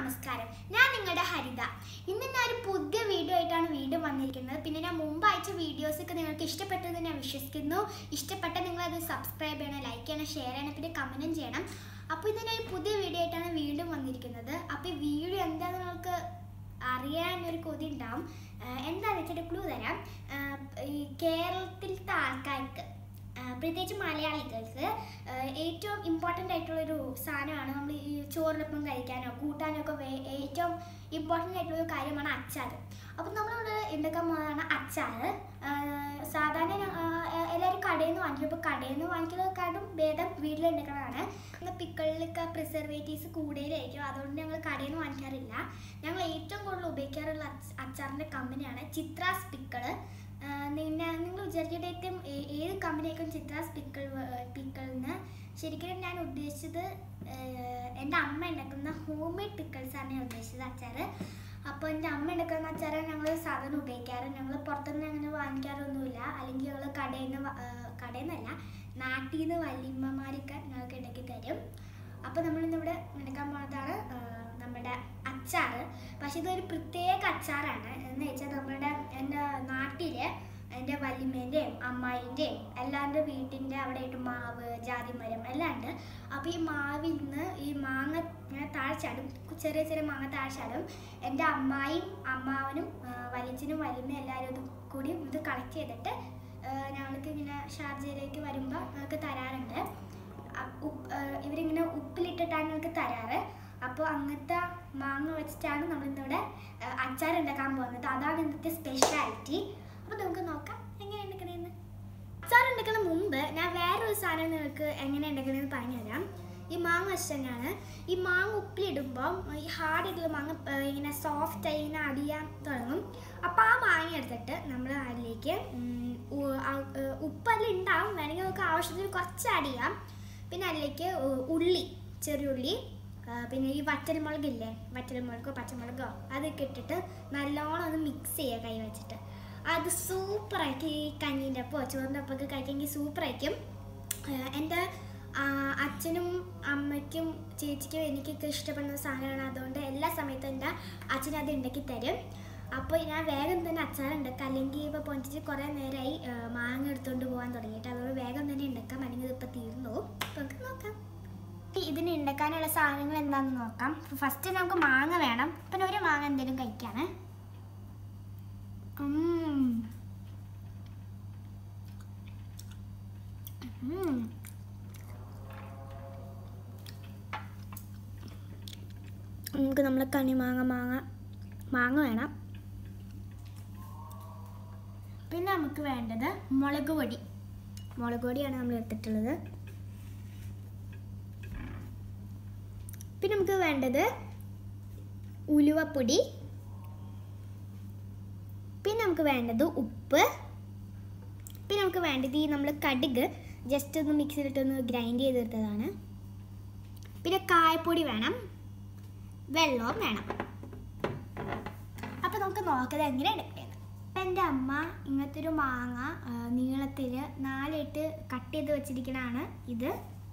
നമസ്കാരം ഞാൻ നിങ്ങളുടെ ഹരിത ഇന്ന് ഞാൻ ഒരു പുതിയ വീഡിയോ ആയിട്ടാണ് വീണ്ടും വന്നിരിക്കുന്നത് പിന്നെ ഞാൻ മുമ്പ് അയച്ച വീഡിയോസ് ഒക്കെ നിങ്ങൾക്ക് ഇഷ്ടപ്പെട്ടത് ഞാൻ വിശ്വസിക്കുന്നു ഇഷ്ടപ്പെട്ട നിങ്ങൾ അത് സബ്സ്ക്രൈബ് ചെയ്യണം ലൈക്ക് ചെയ്യണം ഷെയർ ചെയ്യണം പിന്നെ കമൻറ്റും ചെയ്യണം അപ്പോൾ ഇന്ന് ഞാൻ ഒരു പുതിയ വീഡിയോ ആയിട്ടാണ് വീണ്ടും വന്നിരിക്കുന്നത് അപ്പോൾ ഈ വീഡിയോ എന്താണെന്ന് നിങ്ങൾക്ക് അറിയാൻ ഒരു കൊതി ഉണ്ടാവും ആഹ് എന്താണെന്ന് വെച്ചിട്ട് ക്ലൂ തരാം ആഹ് ഈ കേരളത്തിലത്തെ ആൾക്കാർക്ക് ആഹ് പ്രത്യേകിച്ച് മലയാളികൾക്ക് ആഹ് ഏറ്റവും ഇമ്പോർട്ടൻ്റ് ആയിട്ടുള്ളൊരു സാധനമാണ് നമ്മൾ ഈ ചോറിനൊപ്പം കഴിക്കാനോ കൂട്ടാനോ ഒക്കെ വേ- ഏറ്റവും ഇമ്പോർട്ടൻ്റ് ആയിട്ടുള്ളൊരു കാര്യമാണ് അച്ചാർ അപ്പം നമ്മളിവിടെ ഉണ്ടാക്കാൻ പോകുന്നതാണ് അച്ചാർ സാധാരണ ഞ- ആഹ് എല്ലാവരും കടയിൽ നിന്ന് വാങ്ങിക്കും ഇപ്പോൾ കടയിൽ നിന്ന് വാങ്ങിക്കുന്നതിനെക്കാട്ടും ഭേദം വീട്ടിൽ ഉണ്ടാക്കുന്നതാണ് എന്നാൽ പിക്കളിലൊക്കെ പ്രിസർവേറ്റീവ്സ് കൂടുതലായിരിക്കും അതുകൊണ്ട് ഞങ്ങൾ കടയിൽ നിന്ന് വാങ്ങിക്കാറില്ല ഞങ്ങൾ ഏറ്റവും കൂടുതൽ ഉപയോഗിക്കാറുള്ള അച്ച- അച്ചാറിൻ്റെ കമ്പനിയാണ് ചിത്രാസ് പിക്കള് പിന്നെ നിങ്ങൾ വിചാരിക്കേണ്ട ഏറ്റവും ഏ- ഏത് കമ്പനിയായിരിക്കും ചിത്രാസ് പിക്കിൾ പിക്കിൾന്ന് ശരിക്കും ഞാൻ ഉദ്ദേശിച്ചത് ഏഹ്, എൻ്റെ അമ്മ ഉണ്ടാക്കുന്ന ഹോം മെയ്ഡ് പിക്കിൾസാണ് ഞാൻ ഉദ്ദേശിച്ചത് അച്ചാർ അപ്പോൾ എൻ്റെ അമ്മ ഉണ്ടാക്കുന്ന അച്ചാർ ഞങ്ങൾ സാധാരണ ഉപയോഗിക്കാറ് ഞങ്ങൾ പുറത്തുനിന്ന് അങ്ങനെ വാങ്ങിക്കാറൊന്നുമില്ല അല്ലെങ്കിൽ ഞങ്ങൾ കടയിൽ നിന്ന് വ- ഏഹ്, കടയിൽ നിന്നല്ല നാട്ടിൽ നിന്ന് വല്യമ്മമാരൊക്കെ ഞങ്ങൾക്ക് ഉണ്ടാക്കി തരും അപ്പോൾ നമ്മളിന്നിവിടെ ഉണ്ടാക്കാൻ പോകുന്നതാണ് ഏഹ്, നമ്മുടെ അച്ചാർ പക്ഷെ ഇതൊരു പ്രത്യേക അച്ചാറാണ് എന്ന് വെച്ചാൽ നമ്മുടെ എൻ്റെ നാട്ടിൽ എൻ്റെ വല്യമ്മേൻ്റെയും അമ്മായിൻ്റെയും എല്ലാവരുടെ വീട്ടിൻ്റെ അവിടെ ആയിട്ട് മാവ് ജാതിമരം എല്ലാം ഉണ്ട് അപ്പോൾ ഈ മാവിൽ നിന്ന് ഈ മാങ്ങ ഇങ്ങനെ താഴ്ചാടും ചെറിയ ചെറിയ മാങ്ങ താഴ്ചാടും എൻ്റെ അമ്മായും അമ്മാവനും ആ, വലിയച്ഛനും വല്യമ്മയും എല്ലാവരും ഇത് കൂടി ഇത് കളക്ട് ചെയ്തിട്ട് ആ, ഞങ്ങൾക്ക് ഇങ്ങനെ ഷാർജയിലേക്ക് വരുമ്പോൾ ഞങ്ങൾക്ക് തരാറുണ്ട് അ- ഉപ്പ് ആ, ഇവരിങ്ങനെ ഉപ്പിലിട്ടിട്ടാണ് ഞങ്ങൾക്ക് തരാറ് അപ്പോൾ അങ്ങനത്തെ മാങ്ങ വെച്ചിട്ടാണ് നമ്മൾ ഇന്നിവിടെ ആ, അച്ചാർ ഉണ്ടാക്കാൻ പോകുന്നത് അതാണ് ഇന്നത്തെ സ്പെഷ്യാലിറ്റി അപ്പോൾ നമുക്ക് നോക്കാം എങ്ങനെ ഉണ്ടാക്കണേന്ന് അച്ചാർ ഉണ്ടാക്കുന്ന മുമ്പ് ഞാൻ വേറൊരു സാധനം നിങ്ങൾക്ക് എങ്ങനെ ഉണ്ടാക്കണമെന്ന് പറഞ്ഞുതരാം ഈ മാങ്ങ വെച്ച് തന്നെയാണ് ഈ മാങ്ങ ഉപ്പിലിടുമ്പം ഈ ഹാർഡ് ആയിട്ടുള്ള മാങ്ങ ആ, ഇങ്ങനെ സോഫ്റ്റ് ആയി ഇങ്ങനെ അടിയാൻ തുടങ്ങും അപ്പോൾ ആ മാങ്ങ എടുത്തിട്ട് നമ്മൾ അതിലേക്ക് ഉം, ഉ- ആ- ഏ, ഉപ്പ് അതിൽ ഉണ്ടാവും വേണമെങ്കിൽ നമുക്ക് ആവശ്യത്തിന് കുറച്ച് ആഡ് ചെയ്യാം പിന്നെ അതിലേക്ക് ഉ- ഉള്ളി ചെറിയുള്ളി ആ, പിന്നെ ഈ വറ്റൽമുളകില്ലേ വറ്റൽമുളകോ പച്ചമുളകോ അതൊക്കെ ഇട്ടിട്ട് നല്ലോണം ഒന്ന് മിക്സ് ചെയ്യുക കൈ വെച്ചിട്ട് അത് സൂപ്പറായിട്ട് ഈ കഞ്ഞീൻ്റെ ഒപ്പമോ ചോറിൻ്റെ ഒപ്പമൊക്കെ കഴിക്കുമെങ്കിൽ സൂപ്പറായിരിക്കും ആ, എൻ്റെ ആ, അച്ഛനും അമ്മയ്ക്കും ചേച്ചിക്കും എനിക്കൊക്കെ ഇഷ്ടപ്പെടുന്ന സാധനമാണ് അതുകൊണ്ട് എല്ലാ സമയത്തും എൻ്റെ അച്ഛൻ അത് ഉണ്ടാക്കി തരും അപ്പോൾ ഞാൻ വേഗം തന്നെ അച്ചാർ ഉണ്ടാക്കാം അല്ലെങ്കിൽ ഇപ്പോൾ പൊഞ്ചിച്ച് കുറേ നേരമായി ആ, മാങ്ങ എടുത്തുകൊണ്ട് പോകാൻ തുടങ്ങിയിട്ട് അതുകൊണ്ട് വേഗം തന്നെ ഉണ്ടാക്കാം അല്ലെങ്കിൽ ഇതിപ്പോൾ തീർന്നു പോകും. അപ്പോൾ നമുക്ക് നോക്കാം ഇനി ഇതിന് ഉണ്ടാക്കാനുള്ള സാധനങ്ങൾ എന്താണെന്ന് നോക്കാം ഫസ്റ്റ് നമുക്ക് മാങ്ങ വേണം പിന്നെ ഒരു മാങ്ങ എന്തെങ്കിലും കഴിക്കാണ് ഉം. ഉം. നമുക്ക് നമ്മൾ കണി മാങ്ങ മാങ്ങ മാങ്ങ വേണം പിന്നെ നമുക്ക് വേണ്ടത് മുളക് പൊടി മുളക് പൊടിയാണ് നമ്മൾ എടുത്തിട്ടുള്ളത് പിന്നെ നമുക്ക് വേണ്ടത് ഉലുവപ്പൊടി പിന്നെ നമുക്ക് വേണ്ടത് ഉപ്പ് പിന്നെ നമുക്ക് വേണ്ടത് ഈ നമ്മൾ കടുക് ജസ്റ്റ് ഒന്ന് മിക്സിയിലിട്ടൊന്ന് ഗ്രൈൻഡ് ചെയ്തെടുത്തതാണ് പിന്നെ കായപ്പൊടി വേണം വെള്ളവും വേണം അപ്പോൾ നമുക്ക് നോക്കുന്നത് എങ്ങനെ എടുക്കുന്നത് എൻ്റെ അമ്മ ഇങ്ങനത്തെ ഒരു മാങ്ങ നീളത്തിൽ നാലായിട്ട് കട്ട് ചെയ്ത് വെച്ചിരിക്കണതാണ് ഇത്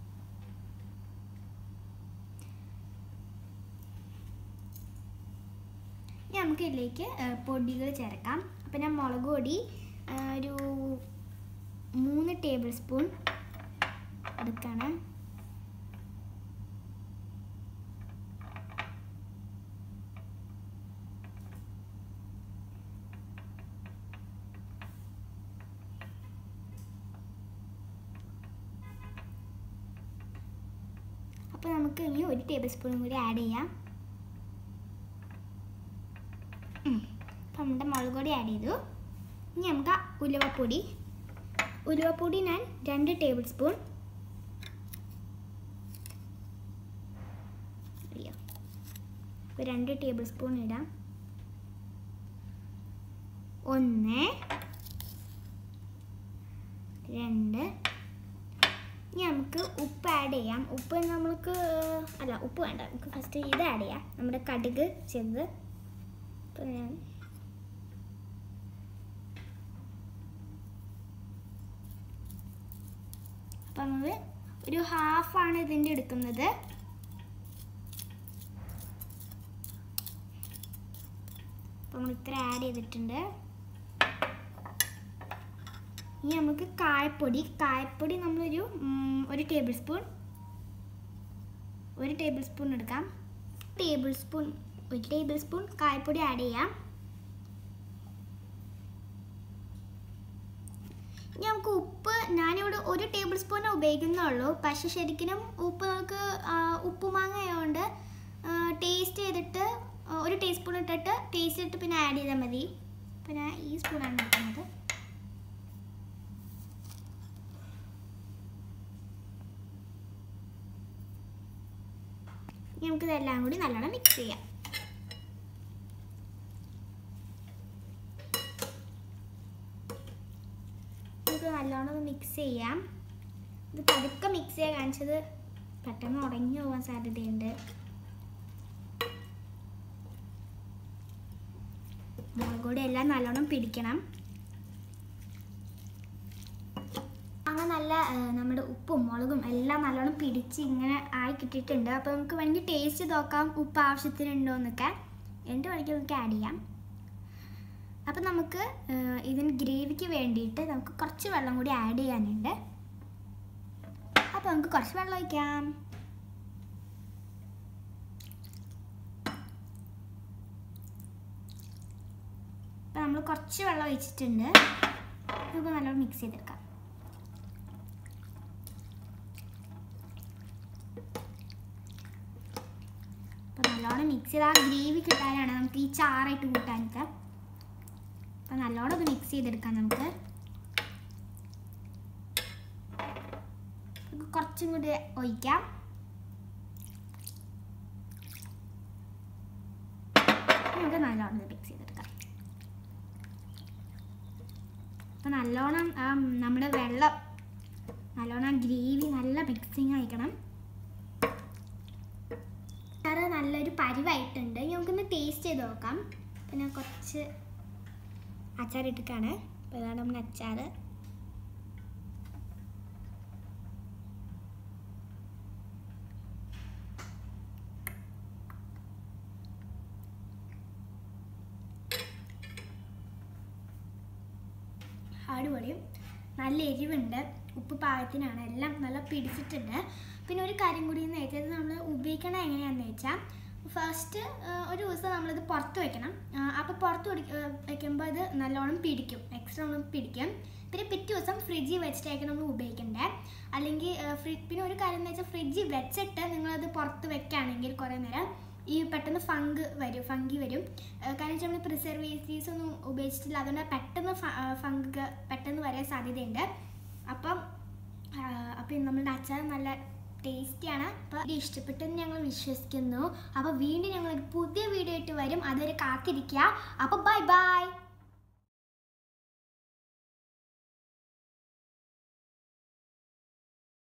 ഇനി നമുക്ക് ഇതിലേക്ക് പൊടികൾ ചേർക്കാം അപ്പം ഞാൻ മുളക് പൊടി ആ, ഒരു മൂന്ന് ടേബിൾ സ്പൂൺ എടുക്കണം അപ്പോൾ നമുക്ക് ഇനി ഒരു ടേബിൾ സ്പൂണും കൂടി ആഡ് ചെയ്യാം ഉം. അപ്പം നമ്മുടെ മുളക് പൊടി ആഡ് ചെയ്തു ഇനി നമുക്ക് ആ ഉലുവപ്പൊടി ഉലുവപ്പൊടി ഞാൻ രണ്ട് ടേബിൾ സ്പൂൺ അയ്യോ ഒരു രണ്ട് ടേബിൾ സ്പൂൺ ഇടാം ഒന്ന് രണ്ട് ഇനി നമുക്ക് ഉപ്പ് ആഡ് ചെയ്യാം ഉപ്പ് നമുക്ക് അല്ല ഉപ്പ് വേണ്ട നമുക്ക് ഫസ്റ്റ് ഇത് ആഡ് ചെയ്യാം നമ്മുടെ കടുക് ചെയ്തത് അപ്പോൾ ഞാൻ അപ്പം നമ്മൾ ഒരു ഹാഫാണ് ഇതിൻ്റെ എടുക്കുന്നത് അപ്പോൾ നമ്മൾ ഇത്ര ആഡ് ചെയ്തിട്ടുണ്ട് ഇനി നമുക്ക് കായപ്പൊടി കായപ്പൊടി നമ്മളൊരു ഉം, ഒരു ടേബിൾ സ്പൂൺ ഒരു ടേബിൾ സ്പൂൺ എടുക്കാം ടേബിൾ സ്പൂൺ ഒരു ടേബിൾ സ്പൂൺ കായപ്പൊടി ആഡ് ചെയ്യാം ഇനി നമുക്ക് ഉപ്പ് ഞാനിവിടെ ഒരു ടേബിൾ സ്പൂണേ ഉപയോഗിക്കുന്നുള്ളൂ പക്ഷെ ശരിക്കും ഉപ്പ് നമുക്ക് ആ, ഉപ്പുമാങ്ങ ആയതുകൊണ്ട് ടേസ്റ്റ് ചെയ്തിട്ട് ആ, ഒരു ടീസ്പൂൺ ഇട്ടിട്ട് ടേസ്റ്റ് ചെയ്തിട്ട് പിന്നെ ആഡ് ചെയ്താൽ മതി പിന്നെ ഈ സ്പൂണാണ് എടുക്കുന്നത് ഇനി നമുക്കിതെല്ലാം കൂടി നല്ലോണം മിക്സ് ചെയ്യാം നമുക്ക് നല്ലോണം ഒന്ന് മിക്സ് ചെയ്യാം ഇത് പതുക്കെ മിക്സ് ചെയ്യാൻ കാണിച്ചത് പെട്ടെന്ന് ഉടഞ്ഞു പോകാൻ സാധ്യതയുണ്ട് മുളക് പൊടി എല്ലാം നല്ലോണം പിടിക്കണം അങ്ങനെ നല്ല ആ, നമ്മുടെ ഉപ്പും മുളകും എല്ലാം നല്ലോണം പിടിച്ച് ഇങ്ങനെ ആയി കിട്ടിയിട്ടുണ്ട് അപ്പോൾ നമുക്ക് വേണമെങ്കിൽ ടേസ്റ്റ് നോക്കാം ഉപ്പ് ആവശ്യത്തിനുണ്ടോ എന്നൊക്കെ എന്നിട്ട് വേണമെങ്കിൽ നമുക്ക് ആഡ് ചെയ്യാം അപ്പം നമുക്ക് ആ, ഇതിന് ഗ്രേവിക്ക് വേണ്ടിയിട്ട് നമുക്ക് കുറച്ച് വെള്ളം കൂടി ആഡ് ചെയ്യാനുണ്ട് അപ്പോൾ നമുക്ക് കുറച്ച് വെള്ളം ഒഴിക്കാം അപ്പം നമ്മൾ കുറച്ച് വെള്ളം ഒഴിച്ചിട്ടുണ്ട് നമുക്ക് നല്ലോണം മിക്സ് ചെയ്തെടുക്കാം അപ്പോൾ നല്ലോണം മിക്സ് ചെയ്ത് ആ ഗ്രേവി കിട്ടാനാണ് നമുക്ക് ഈ ചാറായിട്ട് കൂട്ടാനൊക്കെ അപ്പം നല്ലോണം ഒന്ന് മിക്സ് ചെയ്തെടുക്കാം നമുക്ക് നമുക്ക് കുറച്ചും കൂടി ഒഴിക്കാം നമുക്ക് നല്ലോണം മിക്സ് ചെയ്തെടുക്കാം അപ്പം നല്ലോണം ആ നമ്മുടെ വെള്ളം നല്ലോണം ഗ്രേവി നല്ല മിക്സിങ് ആയിക്കണം അച്ചാറ് നല്ലൊരു പരിവായിട്ടുണ്ട് ഇനി നമുക്കൊന്ന് ടേസ്റ്റ് ചെയ്ത് നോക്കാം പിന്നെ കുറച്ച് അച്ചാർ ഇട്ടിട്ടാണ് അപ്പോൾ ഇതാണ് നമ്മുടെ അച്ചാർ അടിപൊളിയും നല്ല എരിവുണ്ട് ഉപ്പ് പാകത്തിനാണ് എല്ലാം നല്ല പിടിച്ചിട്ടുണ്ട് പിന്നെ ഒരു കാര്യം കൂടി എന്ന് വെച്ചാൽ ഇത് നമ്മൾ ഉപയോഗിക്കണത് എങ്ങനെയാണെന്ന് വെച്ചാൽ ഫസ്റ്റ് ഒരു ദിവസം നമ്മളിത് പുറത്ത് വെക്കണം അപ്പോൾ പുറത്ത് പിടി- ആ, വെക്കുമ്പോൾ ഇത് നല്ലോണം പിടിക്കും എക്സ്ട്രാ നമ്മൾ പിടിക്കും പിന്നെ പിറ്റേ ദിവസം ഫ്രിഡ്ജിൽ വെച്ചിട്ടായിരിക്കും നമ്മൾ ഉപയോഗിക്കണ്ടേ അല്ലെങ്കിൽ ആ, ഫ്രി- പിന്നെ ഒരു കാര്യം എന്ന് വെച്ചാൽ ഫ്രിഡ്ജിൽ വെച്ചിട്ട് നിങ്ങളത് പുറത്ത് വെക്കുകയാണെങ്കിൽ കുറേ നേരം ഈ പെട്ടെന്ന് ഫങ്ക് വരും ഫങ്കി വരും ആ, കാരണം വെച്ചാൽ നമ്മൾ പ്രിസർവേറ്റീവ്സ് ഒന്നും ഉപയോഗിച്ചിട്ടില്ല അതുകൊണ്ട് പെട്ടെന്ന് ഫങ്ക് പെട്ടെന്ന് വരാൻ സാധ്യതയുണ്ട് അപ്പം ആ, അപ്പം നമ്മളുടെ അച്ചാർ നല്ല ടേസ്റ്റിയാണ് അപ്പോൾ ഇത് ഇഷ്ടപ്പെട്ടെന്ന് ഞങ്ങൾ വിശ്വസിക്കുന്നു അപ്പോൾ വീണ്ടും ഞങ്ങൾ ഒരു പുതിയ വീഡിയോ ആയിട്ട് വരും അതുവരെ കാത്തിരിക്കുക അപ്പോൾ ബൈ ബൈ